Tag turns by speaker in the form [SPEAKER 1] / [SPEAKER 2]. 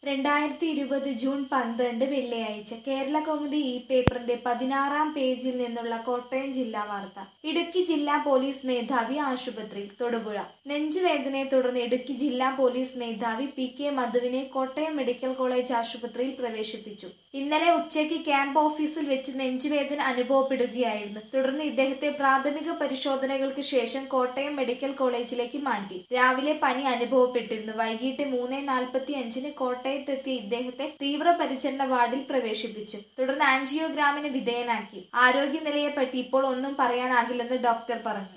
[SPEAKER 1] രണ്ടായിരത്തി ഇരുപത് ജൂൺ പന്ത്രണ്ട് വെള്ളിയാഴ്ച കേരള കൗമുദി ഈ പേപ്പറിന്റെ പതിനാറാം പേജിൽ നിന്നുള്ള കോട്ടയം ജില്ലാ വാർത്ത ഇടുക്കി ജില്ലാ പോലീസ് മേധാവി ആശുപത്രിയിൽ തൊടുപുഴ നെഞ്ചുവേദനയെ തുടർന്ന് ഇടുക്കി ജില്ലാ പോലീസ് മേധാവി പി കെ മധുവിനെ കോട്ടയം മെഡിക്കൽ കോളേജ് ആശുപത്രിയിൽ പ്രവേശിപ്പിച്ചു ഇന്നലെ ഉച്ചയ്ക്ക് ക്യാമ്പ് ഓഫീസിൽ വെച്ച് നെഞ്ചുവേദന അനുഭവപ്പെടുകയായിരുന്നു തുടർന്ന് ഇദ്ദേഹത്തെ പ്രാഥമിക പരിശോധനകൾക്ക് ശേഷം കോട്ടയം മെഡിക്കൽ കോളേജിലേക്ക് മാറ്റി രാവിലെ പനി അനുഭവപ്പെട്ടിരുന്നു വൈകിട്ട് മൂന്ന് നാൽപ്പത്തി അഞ്ചിന് കോട്ടയത്തെത്തിയ ഇദ്ദേഹത്തെ തീവ്രപരിചരണ വാർഡിൽ പ്രവേശിപ്പിച്ചു തുടർന്ന് ആൻജിയോഗ്രാമിന് വിധേയനാക്കി ആരോഗ്യനിലയെപ്പറ്റി ഇപ്പോൾ ഒന്നും പറയാനാകില്ലെന്ന് ഡോക്ടർ പറഞ്ഞു